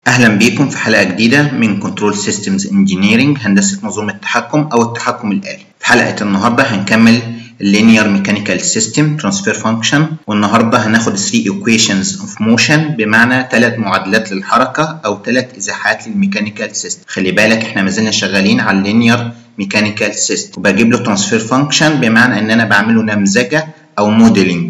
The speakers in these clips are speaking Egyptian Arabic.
أهلا بيكم في حلقة جديدة من كنترول سيستمز انجينيرنج هندسة نظم التحكم أو التحكم الآلي. في حلقة النهاردة هنكمل اللينير ميكانيكال سيستم ترانسفير فانكشن والنهارده هناخد 3 equations اوف موشن بمعنى ثلاث معادلات للحركة أو ثلاث إزاحات للميكانيكال سيستم. خلي بالك احنا ما زلنا شغالين على اللينير ميكانيكال سيستم وبجيب له ترانسفير فانكشن بمعنى إن أنا بعمله نمذجة أو موديلنج.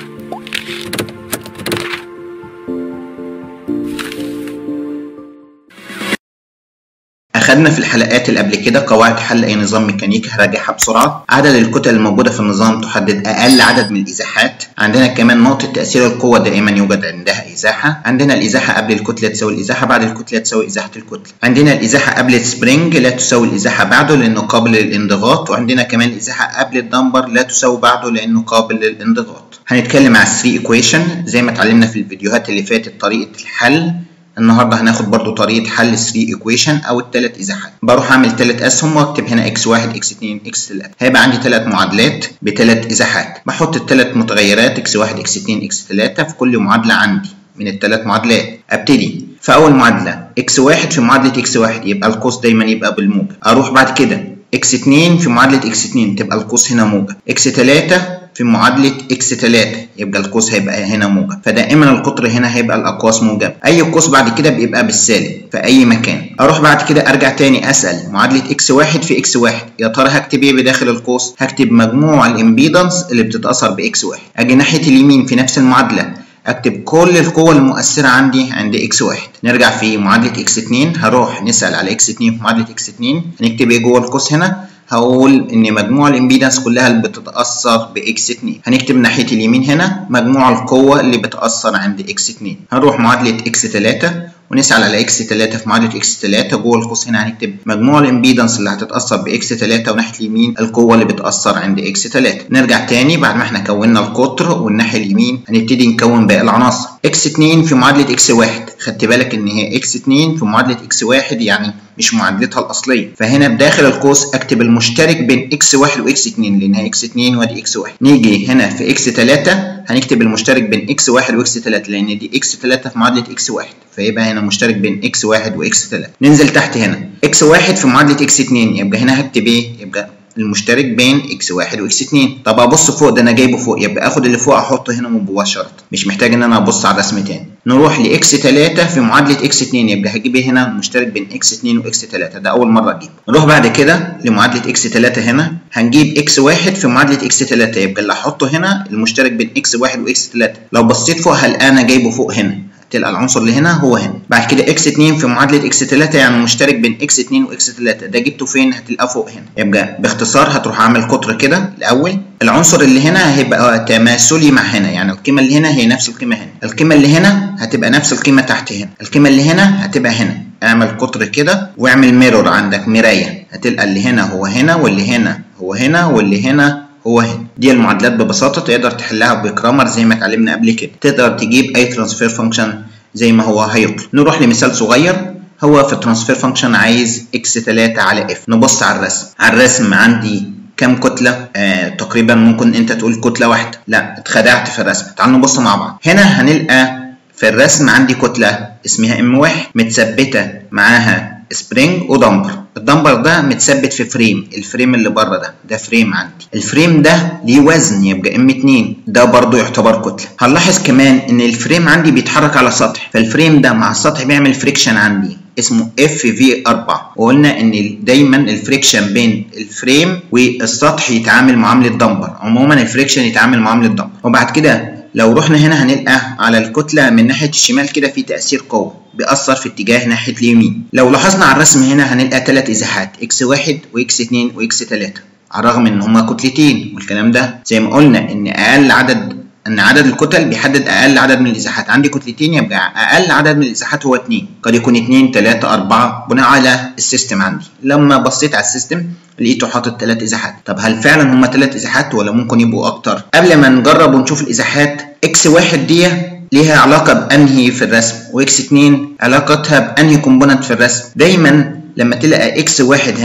أخدنا في الحلقات اللي قبل كده قواعد حل أي نظام ميكانيكي هراجعها بسرعة عدد الكتل الموجودة في النظام تحدد أقل عدد من الإزاحات عندنا كمان نقطة تأثير القوة دائما يوجد عندها إزاحة عندنا الإزاحة قبل الكتلة تساوي الإزاحة بعد الكتلة تساوي إزاحة الكتلة عندنا الإزاحة قبل السبرينج لا تساوي الإزاحة بعده لأنه قابل للانضغاط وعندنا كمان الإزاحة قبل الدمبر لا تساوي بعده لأنه قابل للانضغاط هنتكلم على 3 equation زي ما اتعلمنا في الفيديوهات اللي فاتت طريقة الحل النهارده هناخد برضو طريقه حل 3 ايكويشن او الثلاث ازاحات بروح اعمل ثلاث اسهم واكتب هنا x1 x2 x3 هيبقى عندي ثلاث معادلات بثلاث ازاحات بحط الثلاث متغيرات x1 x2 x3 في كل معادله عندي من الثلاث معادلات ابتدي في اول معادله x1 في معادله x1 يبقى القوس دايما يبقى بالموجب اروح بعد كده x2 في معادله x2 تبقى القوس هنا موجب x3 في معادلة x3 يبقى القوس هيبقى هنا موجب فدائما القطر هنا هيبقى الأقواس موجب أي قوس بعد كده بيبقى بالسالب في أي مكان أروح بعد كده أرجع تاني أسأل معادلة x1 في x1 يا ترى هكتب إيه بداخل القوس؟ هكتب مجموع الإمبيدنس اللي بتتأثر ب x1 أجي ناحية اليمين في نفس المعادلة اكتب كل القوة المؤثرة عندي عند x1 نرجع في معادلة x2 هروح نسأل على x2 في معادلة x2 هنكتب ايه جوه القوس هنا هقول ان مجموع الامبيدنس كلها اللي بتتاثر ب x2 هنكتب ناحيه اليمين هنا مجموع القوه اللي بتاثر عند x2 هنروح معادله x3 ونسأل على x3 في معادلة x3 جوه القوس هنا هنكتب مجموع الامبيدنس اللي هتتأثر ب x3 وناحية اليمين القوة اللي بتأثر عند x3 نرجع تاني بعد ما احنا كونا القطر والناحية اليمين هنبتدي نكون باقي العناصر x2 في معادلة x1 خدت بالك ان هي x2 في معادلة x1 يعني مش معادلتها الأصلية فهنا بداخل القوس أكتب المشترك بين x1 و x2 لأنها x2 وادي x1 نيجي هنا في x3 هنكتب المشترك بين x1 و x3 لأن دي x3 في معادلة x1 فيبقى هنا مشترك بين x1 و x3 ننزل تحت هنا x1 في معادلة x2 يبقى هنا هكتب ايه؟ يبقى المشترك بين x1 و x2 طب ابص فوق ده انا جايبه فوق يبقى اخد اللي فوق احطه هنا مباشره مش محتاج ان انا ابص على الرسم تاني نروح ل x3 في معادله x2 يبقى هجيب هنا مشترك بين x2 و x3 ده اول مره اجيبه نروح بعد كده لمعادله x3 هنا هنجيب x1 في معادله x3 يبقى اللي هحطه هنا المشترك بين x1 و x3 لو بصيت فوق هلاقي انا جايبه فوق هنا تلقى العنصر اللي هنا هو هنا بعد كده x2 في معادله x3 يعني مشترك بين x2 و x3 ده جبته فين هتلقاه فوق هنا يبقى باختصار هتروح عامل قطر كده الاول العنصر اللي هنا هيبقى تماثلي مع هنا يعني القيمه اللي هنا هي نفس القيمه هنا القيمه اللي هنا هتبقى نفس القيمه تحت هنا القيمه اللي هنا هتبقى هنا اعمل قطر كده واعمل ميرور عندك مرايه هتلقى اللي هنا هو هنا واللي هنا هو هنا واللي هنا هو هنا دي المعادلات ببساطه تقدر تحلها بكرامر زي ما اتعلمنا قبل كده تقدر تجيب اي ترانسفير فانكشن زي ما هو هيطلب نروح لمثال صغير هو في الترانسفير فانكشن عايز x3 على f نبص على الرسم على الرسم عندي كام كتلة آه تقريبا ممكن انت تقول كتلة واحدة لا اتخدعت في الرسم تعال نبص مع بعض هنا هنلقى في الرسم عندي كتلة اسمها m1 متثبتة معاها سبرينج ودمبر الدمبر ده متثبت في فريم الفريم اللي بره ده ده فريم عندي الفريم ده ليه وزن يبقى ام 2 ده برضو يعتبر كتله هنلاحظ كمان ان الفريم عندي بيتحرك على سطح فالفريم ده مع السطح بيعمل فريكشن عندي اسمه اف في 4 وقلنا ان دايما الفريكشن بين الفريم والسطح يتعامل معامله دمبر عموما الفريكشن يتعامل معامله دمبر وبعد كده لو رحنا هنا هنلقى على الكتله من ناحيه الشمال كده في تاثير قوه بيأثر في اتجاه ناحية اليمين لو لاحظنا على الرسم هنا هنلقى ثلاث إزاحات x1 وx2 وx3 على الرغم إن هما كتلتين والكلام ده زي ما قلنا إن أقل عدد ان عدد الكتل بيحدد اقل عدد من الازاحات عندي كتلتين يبقى اقل عدد من الازاحات هو 2 قد يكون 2 3 4 بناء على السيستم عندي لما بصيت على السيستم لقيته حاطط 3 ازاحات طب هل فعلا هم 3 ازاحات ولا ممكن يبقوا اكتر قبل ما نجرب ونشوف الازاحات اكس واحد دي ليها علاقه بانهي في الرسم واكس 2 علاقتها بانهي كومبوننت في الرسم دايما لما تلاقي اكس واحد هنا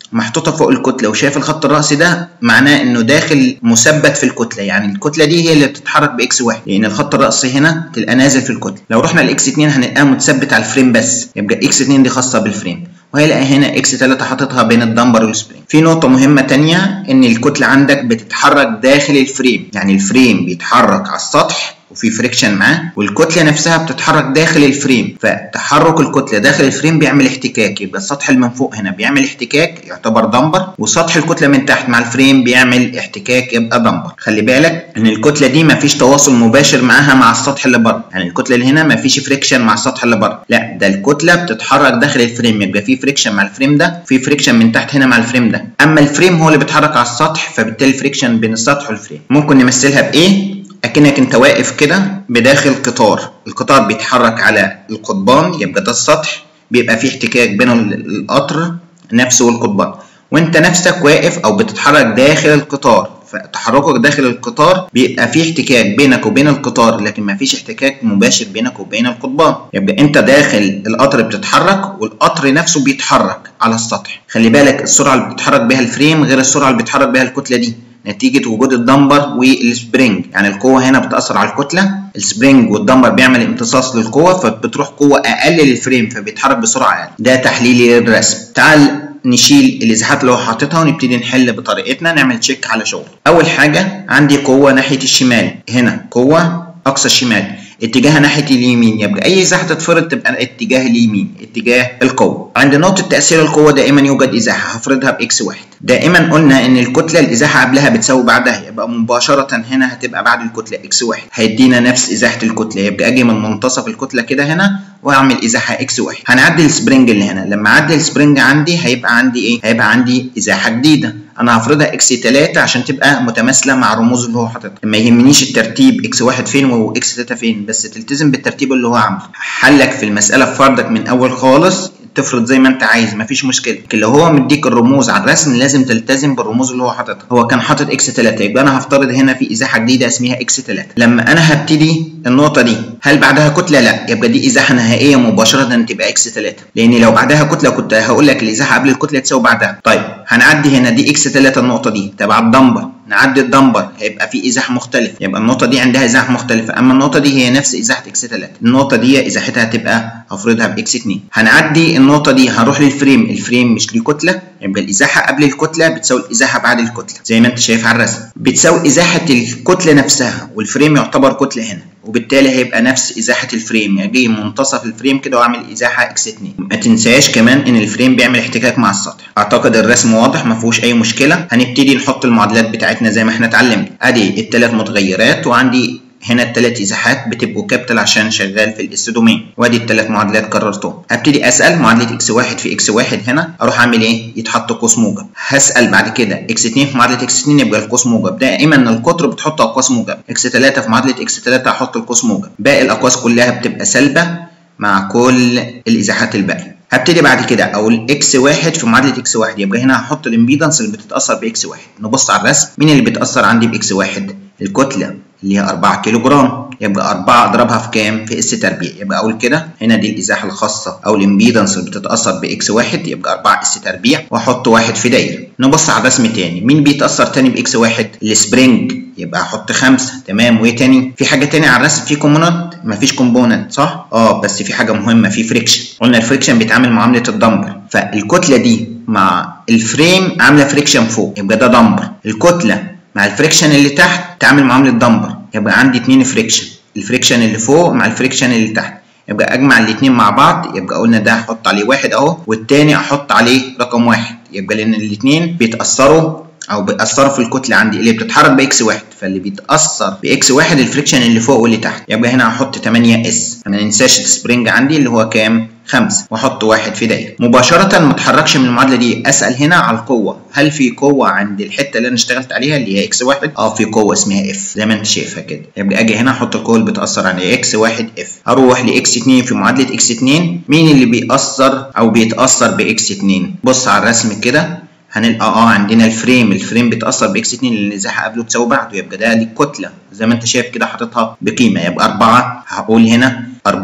محطوطه فوق الكتله وشايف الخط الرأسي ده معناه انه داخل مثبت في الكتله يعني الكتله دي هي اللي بتتحرك باكس واحد لان الخط الرأسي هنا تبقى نازل في الكتله لو رحنا لاكس 2 هنلاقيها متثبت على الفريم بس يبقى اكس 2 دي خاصه بالفريم وهيلاقي هنا اكس 3 حاططها بين الدمبر والسبرينج في نقطه مهمه تانية ان الكتله عندك بتتحرك داخل الفريم يعني الفريم بيتحرك على السطح وفي فريكشن معاه والكتله نفسها بتتحرك داخل الفريم فتحرك الكتله داخل الفريم بيعمل احتكاك يبقى السطح اللي من فوق هنا بيعمل احتكاك يعتبر دمبر وسطح الكتله من تحت مع الفريم بيعمل احتكاك يبقى دمبر خلي بالك ان الكتله دي مفيش تواصل مباشر معاها مع السطح اللي بره يعني الكتله اللي هنا مفيش فريكشن مع السطح اللي بره لا ده الكتله بتتحرك داخل الفريم يبقى في فريكشن مع الفريم ده في فريكشن من تحت هنا مع الفريم ده اما الفريم هو اللي بيتحرك على السطح فبالتالي فريكشن بين السطح والفريم ممكن نمثلها بايه اكنك انت واقف كده بداخل قطار القطار بيتحرك على القضبان يبقى ده السطح بيبقى فيه احتكاك بين القطر نفسه والقضبان وانت نفسك واقف او بتتحرك داخل القطار فتحركك داخل القطار بيبقى فيه احتكاك بينك وبين القطار لكن ما فيش احتكاك مباشر بينك وبين القضبان يبقى انت داخل القطر بتتحرك والقطر نفسه بيتحرك على السطح خلي بالك السرعه اللي بتتحرك بيها الفريم غير السرعه اللي بيتحرك بيها الكتله دي نتيجة وجود الدمبر والسبرينج يعني القوة هنا بتأثر على الكتلة السبرينج والدمبر بيعمل امتصاص للقوة فبتروح قوة أقل للفريم فبيتحرك بسرعة أقل ده تحليل الرسم تعال نشيل الازاحات اللي هو حاططها ونبتدي نحل بطريقتنا نعمل تشيك على شغل اول حاجه عندي قوه ناحيه الشمال هنا قوه اقصى الشمال اتجاهها ناحيه اليمين يبقى اي ازاحه تتفرض تبقى اتجاه اليمين اتجاه القوه عند نقطه تاثير القوه دائما يوجد ازاحه هفرضها باكس واحد دائما قلنا ان الكتله الازاحه قبلها بتساوي بعدها يبقى مباشره هنا هتبقى بعد الكتله اكس واحد هيدينا نفس ازاحه الكتله يبقى اجي من منتصف الكتله كده هنا واعمل ازاحه اكس واحد هنعدي السبرينج اللي هنا لما اعدي السبرينج عندي هيبقى عندي ايه هيبقى عندي ازاحه جديده انا هفرضها اكس 3 عشان تبقى متماثله مع الرموز اللي هو حاططها ما يهمنيش الترتيب اكس 1 فين واكس 3 فين بس تلتزم بالترتيب اللي هو عامله حلك في المساله في فردك من اول خالص تفرض زي ما انت عايز مفيش مشكله لكن لو هو مديك الرموز على الرسم لازم تلتزم بالرموز اللي هو حاططها هو كان حاطط اكس 3 يبقى انا هفترض هنا في ازاحه جديده اسمها اكس 3 لما انا هبتدي النقطه دي هل بعدها كتله لا يبقى دي ازاحه نهائيه مباشره تبقى اكس 3 لان لو بعدها كتله كنت هقول لك الازاحه قبل الكتله تساوي بعدها طيب هنعدي هنا دي اكس 3 النقطه دي تبع الدمبر نعدي الدمبر هيبقى في ازاحه مختلفه يبقى النقطه دي عندها ازاحه مختلفه اما النقطه دي هي نفس ازاحه اكس 3 النقطه دي ازاحتها هتبقى هفرضها باكس 2 هنعدي النقطه دي هنروح للفريم الفريم مش ليه كتله يبقى الازاحه قبل الكتله بتساوي الازاحه بعد الكتله زي ما انت شايف على الرسم بتساوي ازاحه الكتله نفسها والفريم يعتبر كتله هنا وبالتالي هيبقى نفس ازاحه الفريم اجي يعني منتصف الفريم كده واعمل ازاحه اكس 2 ما تنساش كمان ان الفريم بيعمل احتكاك مع السطح اعتقد الرسم واضح ما فيهوش اي مشكله هنبتدي نحط المعادلات بتاعتنا زي ما احنا اتعلمنا ادي الثلاث متغيرات وعندي هنا الثلاث ازاحات بتبقوا كابيتال عشان شغال في الاس دومين وادي الثلاث معادلات كررتهم ابتدي اسال معادله اكس واحد في اكس واحد هنا اروح اعمل ايه يتحط قوس موجب هسال بعد كده اكس 2 في معادله اكس 2 يبقى القوس موجب دائما القطر بتحط اقواس موجب اكس 3 في معادله اكس 3 هحط القوس موجب باقي الاقواس كلها بتبقى سالبه مع كل الازاحات الباقيه هبتدي بعد كده اقول اكس واحد في معادله اكس واحد يبقى هنا هحط الامبيدنس اللي بتتاثر باكس واحد نبص على الرسم مين اللي بيتاثر عندي باكس واحد الكتله اللي هي 4 كيلو جرام يبقى 4 اضربها في كام؟ في اس تربيع يبقى اقول كده هنا دي الازاحه الخاصه او الامبيدنس اللي بتتاثر باكس واحد يبقى 4 اس تربيع واحط واحد في دايره نبص على الرسم تاني مين بيتاثر تاني باكس واحد؟ السبرينج يبقى احط خمسة تمام وايه تاني؟ في حاجه تاني على الرسم في كومبوننت مفيش كومبوننت صح؟ اه بس في حاجه مهمه في فريكشن قلنا الفريكشن بيتعامل معامله الدمبر فالكتله دي مع الفريم عامله فريكشن فوق يبقى ده دمبر الكتله مع الفريكشن اللي تحت تعمل معامله دمبر يبقى عندي اتنين فريكشن الفريكشن اللي فوق مع الفريكشن اللي تحت يبقى اجمع الاتنين مع بعض يبقى قلنا ده احط عليه واحد اهو والتاني احط عليه رقم واحد يبقى لان الاتنين بيتاثروا او بيأثروا في الكتله عندي اللي بتتحرك باكس واحد فاللي بيتاثر باكس واحد الفريكشن اللي فوق واللي تحت يبقى هنا هحط 8 اس ما ننساش السبرينج عندي اللي هو كام 5 واحط واحد في دايره مباشره ما اتحركش من المعادله دي اسال هنا على القوه هل في قوه عند الحته اللي انا اشتغلت عليها اللي هي اكس واحد اه في قوه اسمها اف زي ما انت شايفها كده يبقى اجي هنا احط القوه اللي بتاثر على اكس واحد اف اروح لاكس 2 في معادله اكس 2 مين اللي بيأثر او بيتاثر باكس 2 بص على الرسم كده هنلقى اه عندنا الفريم الفريم بيتاثر باكس 2 لان الازاحه قبله تساوي بعده يبقى ده ليه كتله زي ما انت شايف كده حاططها بقيمه يبقى 4 هقول هنا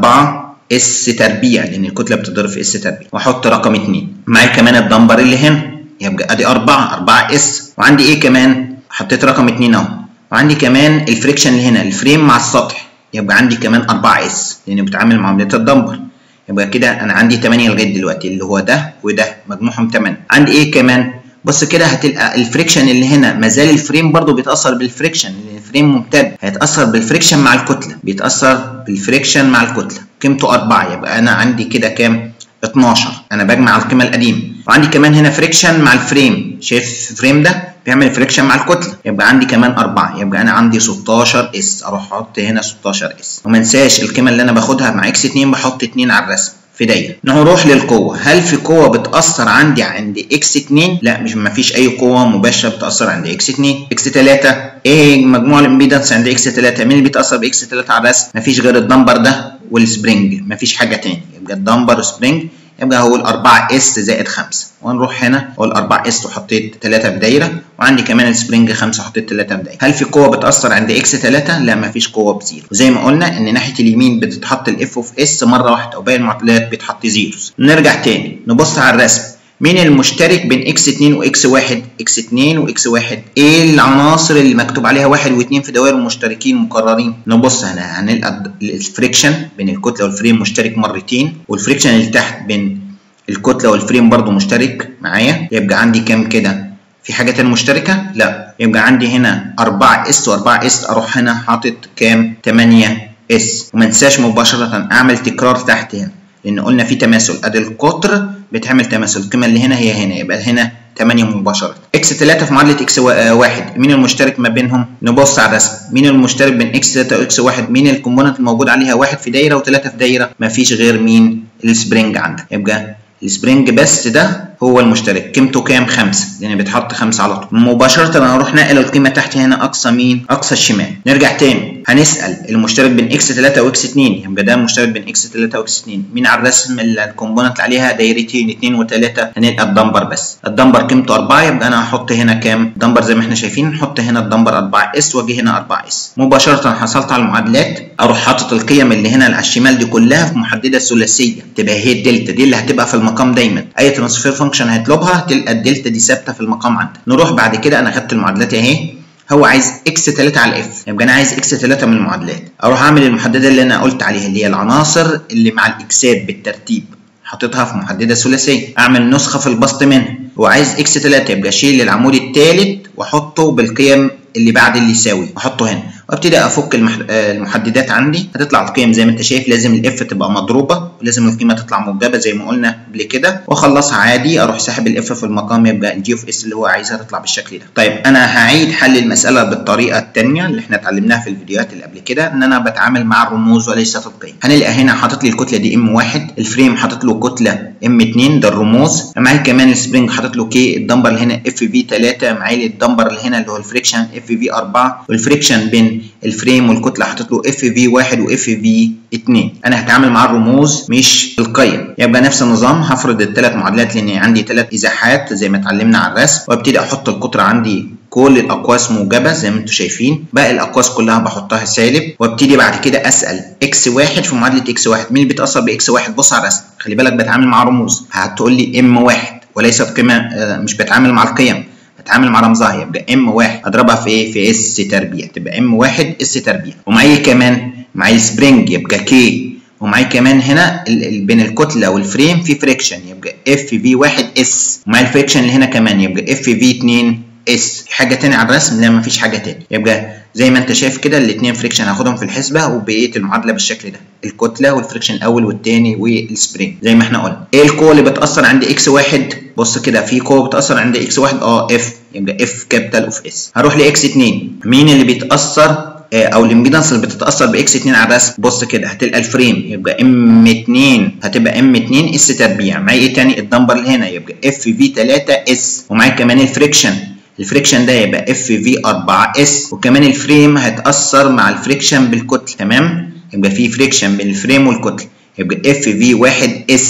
4 اس تربيع لان الكتله بتضرب في اس تربيع واحط رقم 2 معايا كمان الدمبر اللي هنا يبقى ادي 4 4 اس وعندي ايه كمان حطيت رقم 2 اهو وعندي كمان الفريكشن اللي هنا الفريم مع السطح يبقى عندي كمان 4 اس لانه بيتعامل مع عمليه الدمبر يبقى كده انا عندي 8 لغايه دلوقتي اللي هو ده وده مجموعهم 8 عندي ايه كمان بص كده هتلقى الفريكشن اللي هنا ما زال الفريم برضو بيتاثر بالفريكشن لان الفريم ممتد هيتاثر بالفريكشن مع الكتله بيتاثر بالفريكشن مع الكتله قيمته 4 يبقى انا عندي كده كام 12 انا بجمع القيمه القديمه وعندي كمان هنا فريكشن مع الفريم شايف الفريم ده بيعمل فريكشن مع الكتله يبقى عندي كمان 4 يبقى انا عندي 16 اس اروح احط هنا 16 اس وما انساش القيمه اللي انا باخدها مع اكس 2 بحط 2 على الرسم في دايره نروح للقوه هل في قوه بتاثر عندي عند اكس 2 لا مش ما فيش اي قوه مباشره بتاثر عند اكس 2 اكس 3 ايه مجموع الامبيدنس عند اكس 3 مين اللي بيتاثر باكس 3 على الرسم مفيش غير الدمبر ده والسبرينج مفيش حاجه تاني يبقى الدمبر سبرينج يبقى هقول 4 اس زائد 5 ونروح هنا اقول 4 اس وحطيت 3 في دايره وعندي كمان السبرينج 5 حطيت 3 في دايره هل في قوه بتاثر عند اكس 3 لا مفيش قوه بزيرو وزي ما قلنا ان ناحيه اليمين بتتحط الاف اوف اس مره واحده وباقي المعادلات بيتحط زيروز نرجع تاني نبص على الرسم مين المشترك بين اكس 2 واكس 1 اكس 2 واكس 1 ايه العناصر اللي مكتوب عليها 1 و2 في دوائر المشتركين مكررين نبص هنا هنلقى الفريكشن بين الكتله والفريم مشترك مرتين والفريكشن اللي تحت بين الكتله والفريم برضو مشترك معايا يبقى عندي كام كده في حاجه تانية مشتركه لا يبقى عندي هنا 4 اس و4 اس اروح هنا حاطط كام 8 اس وما انساش مباشره اعمل تكرار تحت هنا لان قلنا في تماثل ادي القطر بتعمل تماثل القيمه اللي هنا هي هنا يبقى هنا 8 مباشره اكس 3 في معادله اكس 1 مين المشترك ما بينهم نبص على الرسم مين المشترك بين اكس 3 واكس 1 مين الكومبوننت الموجود عليها واحد في دايره وثلاثه في دايره مفيش غير مين السبرينج عندك يبقى السبرينج بس ده هو المشترك قيمته كام 5 لان بيتحط 5 على طول مباشره انا هروح ناقل القيمه تحت هنا اقصى مين اقصى الشمال نرجع تاني هنسال المشترك بين اكس 3 واكس 2 يبقى ده المشترك بين اكس 3 واكس 2 مين على الرسم الكومبوننت عليها دايرتين 2 و3 هنلقى الدمبر بس الدمبر قيمته 4 يبقى انا هحط هنا كام دمبر زي ما احنا شايفين نحط هنا الدمبر 4 اس واجي هنا 4 اس مباشره حصلت على المعادلات اروح حاطط القيم اللي هنا على الشمال دي كلها في محدده ثلاثيه تبقى هي الدلتا دي اللي هتبقى في المقام دايما اي ترانسفير فانكشن هيطلبها تلقى الدلتا دي ثابته في المقام عندك نروح بعد كده انا خدت المعادلات اهي هو عايز اكس 3 على اف يبقى انا عايز اكس 3 من المعادلات اروح اعمل المحدده اللي انا قلت عليها اللي هي العناصر اللي مع الاكسات بالترتيب حاططها في محدده ثلاثيه اعمل نسخه في البسط منها وعايز اكس 3 يبقى اشيل العمود الثالث واحطه بالقيم اللي بعد اللي يساوي احطه هنا وابتدي افك المحددات عندي هتطلع القيم زي ما انت شايف لازم الاف تبقى مضروبه ولازم القيمه تطلع موجبه زي ما قلنا قبل كده واخلصها عادي اروح ساحب الاف في المقام يبقى الجي اوف اس اللي هو عايزها تطلع بالشكل ده طيب انا هعيد حل المساله بالطريقه الثانيه اللي احنا اتعلمناها في الفيديوهات اللي قبل كده ان انا بتعامل مع الرموز وليست القيم هنلقى هنا حاطط لي الكتله دي ام 1 الفريم حاطط له كتله ام 2 ده الرموز معايا كمان السبرينج حاطط له كي الدمبر اللي هنا اف في 3 معايا الدمبر اللي هنا اللي هو الفريكشن اف في 4 والفريكشن بين الفريم والكتله حاطط له اف في 1 واف في 2 انا هتعامل مع الرموز مش القيم يبقى نفس النظام هفرض الثلاث معادلات لان عندي ثلاث ازاحات زي ما اتعلمنا على الرسم وابتدي احط القطر عندي كل الاقواس موجبه زي ما انتم شايفين باقي الاقواس كلها بحطها سالب وابتدي بعد كده اسال اكس واحد في معادله اكس واحد مين اللي بيتاثر باكس واحد بص على الرسم خلي بالك بتعامل مع رموز هتقول لي ام واحد وليست قيمه مش بتعامل مع القيم بتعامل مع رمزها يبقى ام واحد اضربها في ايه في اس تربيع تبقى ام واحد اس تربيع ومعايا كمان معايا سبرينج يبقى كي ومعايا كمان هنا بين الكتله والفريم في فريكشن يبقى اف في 1 اس ومعايا الفريكشن اللي هنا كمان يبقى اف في 2 اس حاجه تاني على الرسم لا مفيش حاجه تاني يبقى زي ما انت شايف كده الاثنين فريكشن هاخدهم في الحسبه وبقيه المعادله بالشكل ده الكتله والفريكشن الاول والثاني والسبرينج زي ما احنا قلنا ايه القوه اللي بتاثر عند اكس واحد بص كده في قوه بتاثر عند اكس واحد اه اف يبقى اف كابيتال اوف اس هروح لاكس 2 مين اللي بيتاثر او الامبيدنس اللي بتتاثر باكس 2 على الرسم بص كده هتلقى الفريم يبقى ام 2 هتبقى ام 2 اس تربيع معايا ايه تاني الدمبر اللي هنا يبقى اف في 3 اس ومعايا كمان الفريكشن الفريكشن ده يبقى اف في 4 اس وكمان الفريم هيتاثر مع الفريكشن بالكتله تمام يبقى في فريكشن بين الفريم والكتله يبقى اف في 1 اس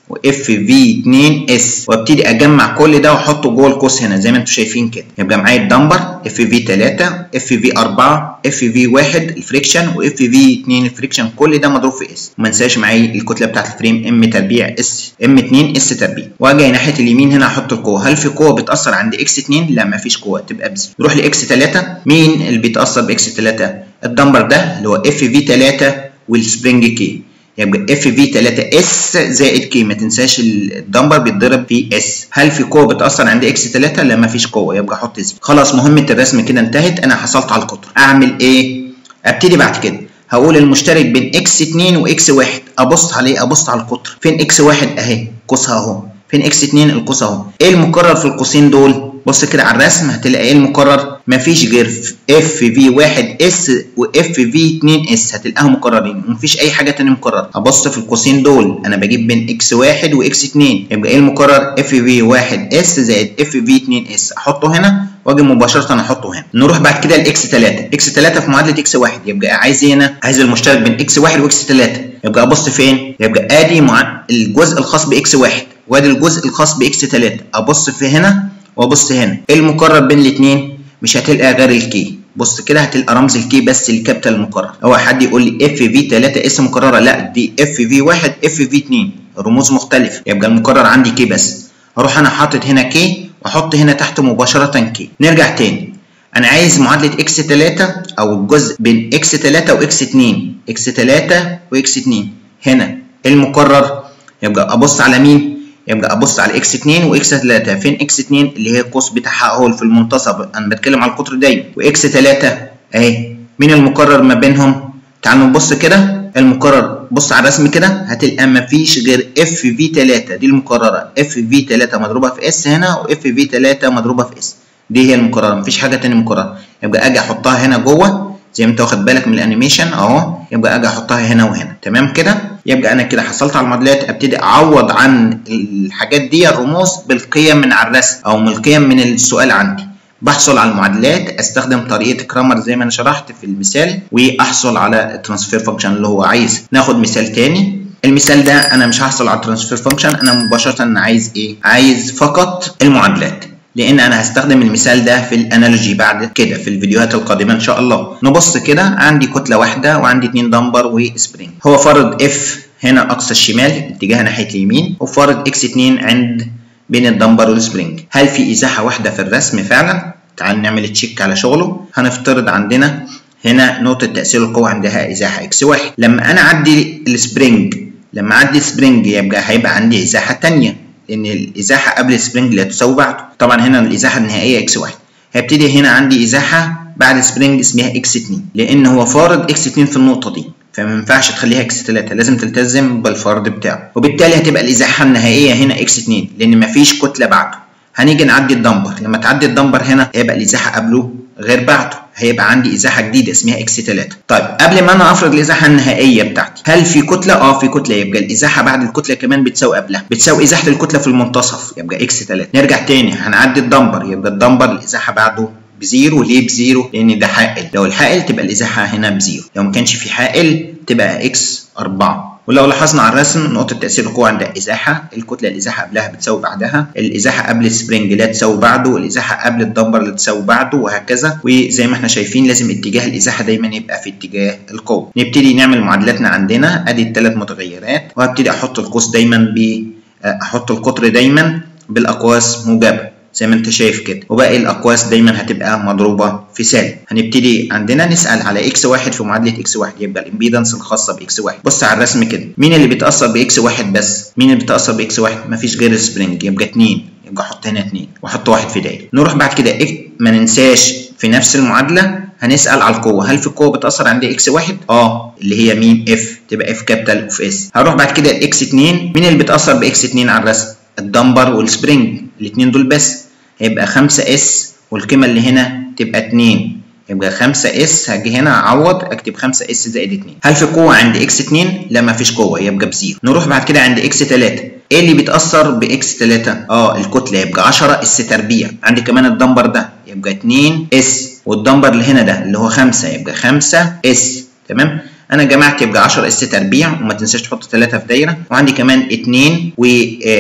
واف في 2 اس وابتدي اجمع كل ده واحطه جوه القوس هنا زي ما انتم شايفين كده يبقى معايا الدمبر اف في 3 اف في 4 اف في 1 الفريكشن واف في 2 الفريكشن كل ده مضروب في اس وما انساش معايا الكتله بتاعت الفريم ام تربيع اس ام 2 اس تربيع واجي ناحيه اليمين هنا احط القوه هل في قوه بتاثر عند اكس 2 لا ما فيش قوه تبقى بزيرو نروح لاكس 3 مين اللي بيتاثر باكس 3 الدمبر ده اللي هو اف في 3 والسبرينج كي يبقى اف في 3 اس زائد كي ما تنساش الدمبر بيتضرب في اس هل في قوه بتاثر عند اكس 3 لا ما فيش قوه يبقى احط زيرو خلاص مهمه الرسم كده انتهت انا حصلت على القطر اعمل ايه ابتدي بعد كده هقول المشترك بين اكس 2 واكس 1 ابص عليه ابص على القطر فين اكس 1 اهي قوسها اهو فين اكس 2 القوس اهو ايه المكرر في القوسين دول بص كده على الرسم هتلاقي ايه المكرر مفيش غير اف في 1 اس واف في 2 اس هتلاقيهم مكررين ومفيش اي حاجه تانية مكرره ابص في القوسين دول انا بجيب بين اكس 1 واكس 2 يبقى ايه المكرر اف في 1 اس زائد اف في 2 اس احطه هنا واجي مباشره احطه هنا نروح بعد كده لاكس 3 اكس 3 في معادله اكس 1 يبقى عايز ايه هنا عايز المشترك بين اكس 1 واكس 3 يبقى ابص فين يبقى ادي مع الجزء الخاص باكس 1 وادي الجزء الخاص باكس 3 ابص في هنا وابص هنا ايه المقرر بين الاثنين مش هتلقى غير الكي بص كده هتلقى رمز الكي بس الكابيتال المقرر هو حد يقول لي اف في 3 اس مكرره لا دي اف في 1 اف في 2 رموز مختلفه يبقى المقرر عندي كي بس اروح انا حاطط هنا كي واحط هنا تحت مباشره كي نرجع تاني انا عايز معادله اكس 3 او الجزء بين اكس 3 واكس 2 اكس 3 واكس 2 هنا المقرر يبقى ابص على مين يبقى ابص على اكس 2 واكس 3 فين اكس 2 اللي هي القوس بتاعها اهو في المنتصف انا بتكلم على القطر دايما واكس 3 اهي مين المقرر ما بينهم تعالوا نبص كده المقرر بص على الرسم كده هتلقى مفيش غير اف في 3 دي المقرره اف في 3 مضروبه في اس هنا واف في 3 مضروبه في اس دي هي المقرره مفيش حاجه تانية مقرره يبقى اجي احطها هنا جوه زي ما انت واخد بالك من الانيميشن اهو يبقى اجي احطها هنا وهنا تمام كده يبقى انا كده حصلت على المعادلات ابتدي اعوض عن الحاجات دي الرموز بالقيم من على الرسم او من القيم من السؤال عندي بحصل على المعادلات استخدم طريقه كرامر زي ما انا شرحت في المثال واحصل على الترانسفير فانكشن اللي هو عايز ناخد مثال تاني المثال ده انا مش هحصل على الترانسفير فانكشن انا مباشره عايز ايه عايز فقط المعادلات لان انا هستخدم المثال ده في الانالوجي بعد كده في الفيديوهات القادمه ان شاء الله نبص كده عندي كتله واحده وعندي اتنين دمبر وسبرينج هو فرض اف هنا اقصى الشمال اتجاه ناحيه اليمين وفرض اكس 2 عند بين الدمبر والسبرينج هل في ازاحه واحده في الرسم فعلا تعال نعمل تشيك على شغله هنفترض عندنا هنا نقطه تاثير القوه عندها ازاحه اكس 1 لما انا اعدي السبرينج لما اعدي السبرينج يبقى هيبقى عندي ازاحه ثانيه لان الازاحه قبل السبرينج لا تساوي بعده طبعا هنا الازاحه النهائيه اكس 1 هيبتدي هنا عندي ازاحه بعد سبرينج اسمها اكس 2 لان هو فارض اكس 2 في النقطه دي فما ينفعش تخليها اكس 3 لازم تلتزم بالفرض بتاعه وبالتالي هتبقى الازاحه النهائيه هنا اكس 2 لان مفيش كتله بعده هنيجي نعدي الدمبر لما تعدي الدمبر هنا هيبقى الازاحه قبله غير بعده هيبقى عندي ازاحه جديده اسمها اكس 3 طيب قبل ما انا افرض الازاحه النهائيه بتاعتي هل في كتله اه في كتله يبقى الازاحه بعد الكتله كمان بتساوي قبلها بتساوي ازاحه الكتله في المنتصف يبقى اكس 3 نرجع تاني هنعدي الدمبر يبقى الدمبر الازاحه بعده بزيرو ليه بزيرو لان ده حائل لو الحائل تبقى الازاحه هنا بزيرو لو ما كانش في حائل تبقى اكس 4 ولو لاحظنا على الرسم نقطة تأثير القوة عندها إزاحة، الكتلة الإزاحة قبلها بتساوي بعدها، الإزاحة قبل السبرينج لا تساوي بعده، الإزاحة قبل الدمبر لا تساوي بعده وهكذا، وزي ما احنا شايفين لازم اتجاه الإزاحة دايما يبقى في اتجاه القوة. نبتدي نعمل معادلاتنا عندنا أدي الثلاث متغيرات وهبتدي أحط القوس دايما ب أحط القطر دايما بالأقواس موجبة. زي ما انت شايف كده وباقي الاقواس دايما هتبقى مضروبه في سالب هنبتدي عندنا نسال على اكس واحد في معادله اكس واحد يبقى الامبيدنس الخاصه باكس واحد بص على الرسم كده مين اللي بيتاثر باكس واحد بس مين اللي بيتاثر باكس واحد مفيش غير السبرينج يبقى اتنين يبقى احط هنا اتنين واحط واحد في دايره نروح بعد كده إيه؟ ما ننساش في نفس المعادله هنسال على القوه هل في قوه بتاثر عند اكس واحد اه اللي هي مين اف تبقى اف كابيتال اوف اس هروح بعد كده الاكس 2 مين اللي بيتاثر باكس 2 على الرسم الدمبر والسبرينج الاثنين دول بس هيبقى 5 اس والقيمه اللي هنا تبقى 2 يبقى 5 اس هاجي هنا اعوض اكتب 5 اس زائد 2 هل في قوه عند اكس 2 لا ما فيش قوه يبقى بزيرو نروح بعد كده عند اكس 3 ايه اللي بيتاثر باكس 3 اه الكتله يبقى 10 اس تربيع عندي كمان الدمبر ده يبقى 2 اس والدمبر اللي هنا ده اللي هو 5 يبقى 5 اس تمام انا جمعت يبقى 10 اس تربيع وما تنساش تحط 3 في دايره وعندي كمان 2 و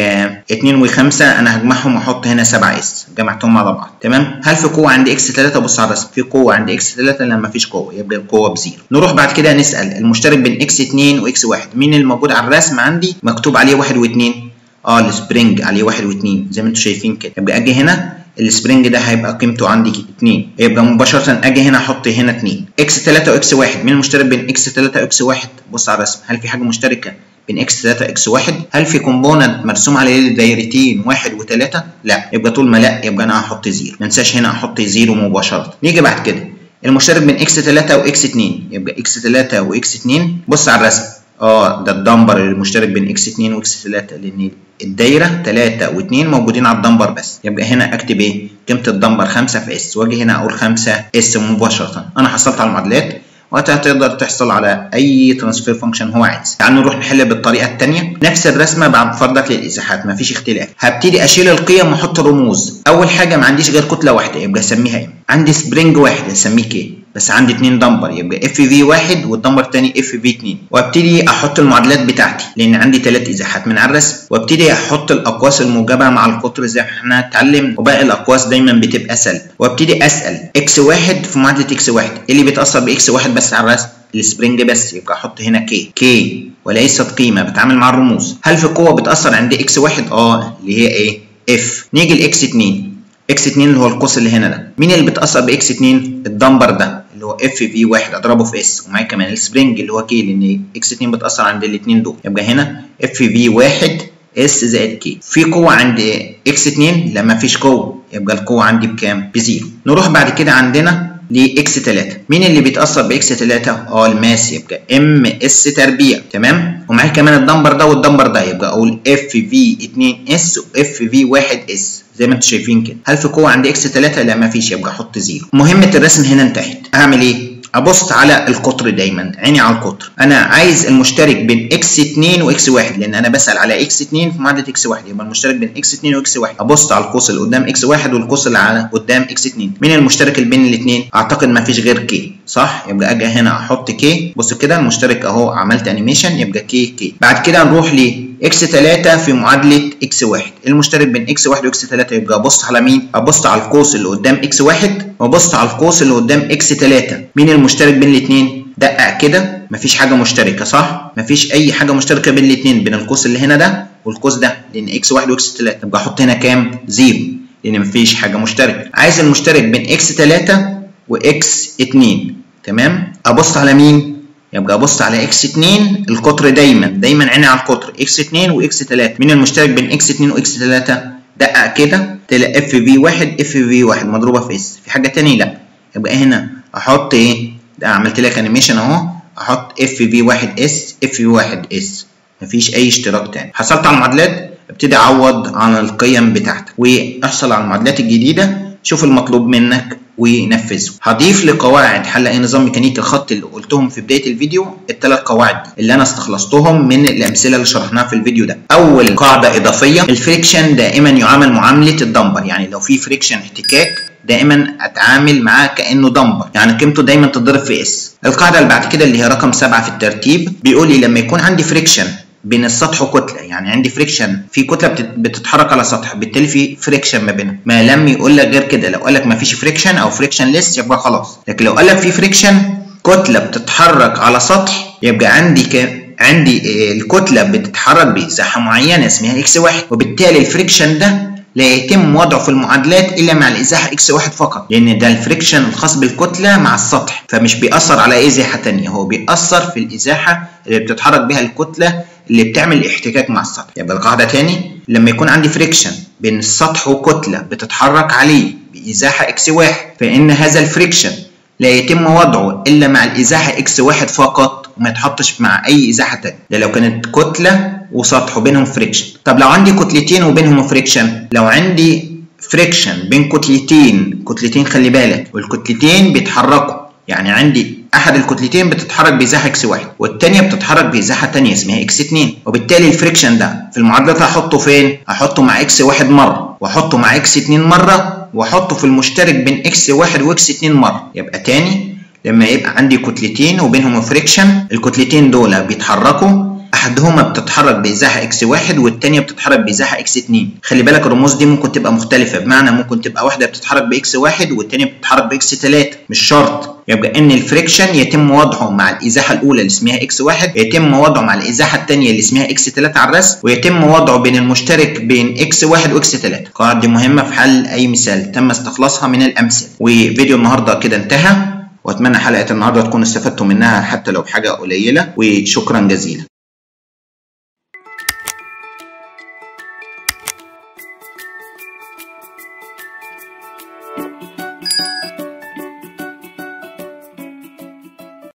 2 و5 انا هجمعهم واحط هنا 7 اس جمعتهم على بعض تمام هل في قوه عند اكس 3 بص على الرسم في قوه عند اكس 3 لا مفيش قوه يبقى القوه بزيرو نروح بعد كده نسال المشترك بين اكس 2 واكس 1 مين اللي موجود على الرسم عندي مكتوب عليه 1 و2 اه السبرينج عليه 1 و2 زي ما انتم شايفين كده يبقى اجي هنا السبرينج ده هيبقى قيمته عندي 2 يبقى مباشره اجي هنا احط هنا 2 اكس 3 واكس 1 مين المشترك بين اكس 3 واكس 1 بص على الرسم هل في حاجه مشتركه بين اكس 3 اكس 1 هل في كومبوننت مرسوم عليه دايرتين 1 و3 لا يبقى طول ما لا يبقى انا هحط زيرو ما انساش هنا احط زيرو مباشره نيجي بعد كده المشترك بين اكس 3 واكس 2 يبقى اكس 3 واكس 2 بص على الرسم اه ده الدمبر المشترك بين اكس 2 واكس 3 لان الدايره 3 و2 موجودين على الدمبر بس يبقى هنا اكتب ايه قيمه الدمبر 5 في اس واجي هنا اقول 5 اس مباشره انا حصلت على المعادلات وقتها تقدر تحصل على اي ترانسفير فانكشن هو عايز تعالوا نروح نحل بالطريقه الثانيه نفس الرسمه بعد فرضك للازاحات مفيش اختلاف هبتدي اشيل القيم واحط رموز اول حاجه ما عنديش غير كتله واحده يبقى اسميها ايه عندي سبرينج واحد اسميه كي بس عندي اتنين دمبر يبقى اف في واحد والدمبر التاني اف في اتنين وابتدي احط المعادلات بتاعتي لان عندي تلات ازاحات من على الرسم وابتدي احط الاقواس الموجبه مع القطر زي ما احنا اتعلمنا وباقي الاقواس دايما بتبقى سلب وابتدي اسال اكس واحد في معادله اكس واحد ايه اللي بيتاثر باكس واحد بس على الرسم السبرينج بس يبقى احط هنا كي كي وليست قيمه بتعامل مع الرموز هل في قوه بتاثر عند اكس واحد اه اللي هي ايه اف نيجي لاكس 2 اكس 2 اللي هو القوس اللي هنا ده مين اللي بتاثر باكس 2 الدمبر ده اللي هو اف في 1 اضربه في اس ومعايا كمان السبرينج اللي هو كي لان اكس 2 بتاثر عند الاثنين دول يبقى هنا اف في 1 اس زائد كي في قوه عند اكس 2 لا مفيش قوه يبقى القوه عندي بكام بزيرو نروح بعد كده عندنا لاكس 3 مين اللي بيتاثر باكس 3 اه الماس يبقى ام اس تربيع تمام ومعايا كمان الدمبر ده والدمبر ده يبقى اقول اف في 2 اس واف في 1 اس زي ما انتم شايفين كده هل في قوه عند اكس 3 لا مفيش يبقى احط زيرو مهمه الرسم هنا انتهت اعمل ايه ابص على القطر دايما عيني على القطر انا عايز المشترك بين اكس 2 واكس 1 لان انا بسال على اكس 2 في معادله اكس 1 يبقى المشترك بين اكس 2 واكس 1 ابص على القوس اللي قدام اكس 1 والقوس اللي على قدام اكس 2 مين المشترك اللي بين الاثنين اعتقد ما فيش غير كي صح يبقى اجي هنا احط كي بص كده المشترك اهو عملت انيميشن يبقى كي كي بعد كده نروح ل اكس 3 في معادله اكس 1 المشترك بين اكس 1 واكس 3 يبقى ابص على مين ابص على القوس اللي قدام اكس 1 وابص على القوس اللي قدام اكس 3 مين المشترك بين الاثنين دقق كده مفيش حاجه مشتركه صح مفيش اي حاجه مشتركه بين الاثنين بين القوس اللي هنا ده والقوس ده لان اكس 1 واكس 3 يبقى احط هنا كام زيرو لان مفيش حاجه مشتركه عايز المشترك بين اكس 3 واكس 2 تمام ابص على مين يبقى ابص على اكس 2 القطر دايما دايما عيني على القطر اكس 2 واكس 3 مين المشترك بين اكس 2 واكس 3 دقق كده تلاقي اف في 1 اف في 1 مضروبه في اس في حاجه ثانيه لا يبقى هنا احط ايه ده عملت لك انيميشن اهو احط اف في 1 اس اف في 1 اس مفيش اي اشتراك تاني حصلت على المعادلات ابتدي اعوض عن القيم بتاعتك واحصل على المعادلات الجديده شوف المطلوب منك ونفذه هضيف لقواعد حل اي نظام ميكانيكي الخط اللي قلتهم في بدايه الفيديو الثلاث قواعد دي اللي انا استخلصتهم من الامثله اللي شرحناها في الفيديو ده اول قاعده اضافيه الفريكشن دائما يعامل معامله الدمبر يعني لو في فريكشن احتكاك دائما اتعامل معاه كانه دمبر يعني قيمته دايما تتضرب في اس القاعده اللي بعد كده اللي هي رقم سبعة في الترتيب بيقول لي لما يكون عندي فريكشن بين السطح وكتله يعني عندي فريكشن في كتله بتتحرك على سطح بالتالي في فريكشن ما بينهم ما لم يقول لك غير كده لو قال لك ما فيش فريكشن او فريكشن ليس يبقى خلاص لكن لو قال لك في فريكشن كتله بتتحرك على سطح يبقى عندي ك... عندي الكتله بتتحرك بمساحه معينه اسمها اكس واحد وبالتالي الفريكشن ده لا يتم وضعه في المعادلات الا مع الازاحه اكس واحد فقط لان ده الفريكشن الخاص بالكتله مع السطح فمش بيأثر على اي ازاحه ثانيه هو بيأثر في الازاحه اللي بتتحرك بها الكتله اللي بتعمل احتكاك مع السطح يبقى القاعده تاني لما يكون عندي فريكشن بين السطح وكتله بتتحرك عليه بازاحه اكس واحد فان هذا الفريكشن لا يتم وضعه الا مع الازاحه اكس واحد فقط وما يتحطش مع اي ازاحه تانية ده لو كانت كتله وسطح وبينهم فريكشن طب لو عندي كتلتين وبينهم فريكشن لو عندي فريكشن بين كتلتين كتلتين خلي بالك والكتلتين بيتحركوا يعني عندي احد الكتلتين بتتحرك بازاحه اكس واحد والثانيه بتتحرك بازاحه ثانيه اسمها اكس 2 وبالتالي الفريكشن ده في المعادلات هحطه فين هحطه مع اكس واحد مره واحطه مع اكس 2 مره واحطه في المشترك بين اكس واحد واكس 2 مره يبقى تاني لما يبقى عندي كتلتين وبينهم فريكشن الكتلتين دول بيتحركوا احدهما بتتحرك بازاحه اكس واحد والتانيه بتتحرك بازاحه اكس اتنين خلي بالك الرموز دي ممكن تبقى مختلفه بمعنى ممكن تبقى واحده بتتحرك باكس واحد والتانيه بتتحرك باكس تلاته مش شرط يبقى ان الفريكشن يتم وضعه مع الازاحه الاولى اللي اسمها اكس واحد يتم وضعه مع الازاحه الثانيه اللي اسمها اكس 3 على الرسم ويتم وضعه بين المشترك بين اكس واحد واكس 3 القواعد دي مهمه في حل اي مثال تم استخلاصها من الامثله وفيديو النهارده كده انتهى واتمنى حلقه النهارده تكونوا استفدتوا منها حتى لو بحاجه قليله وشكرا جزيلا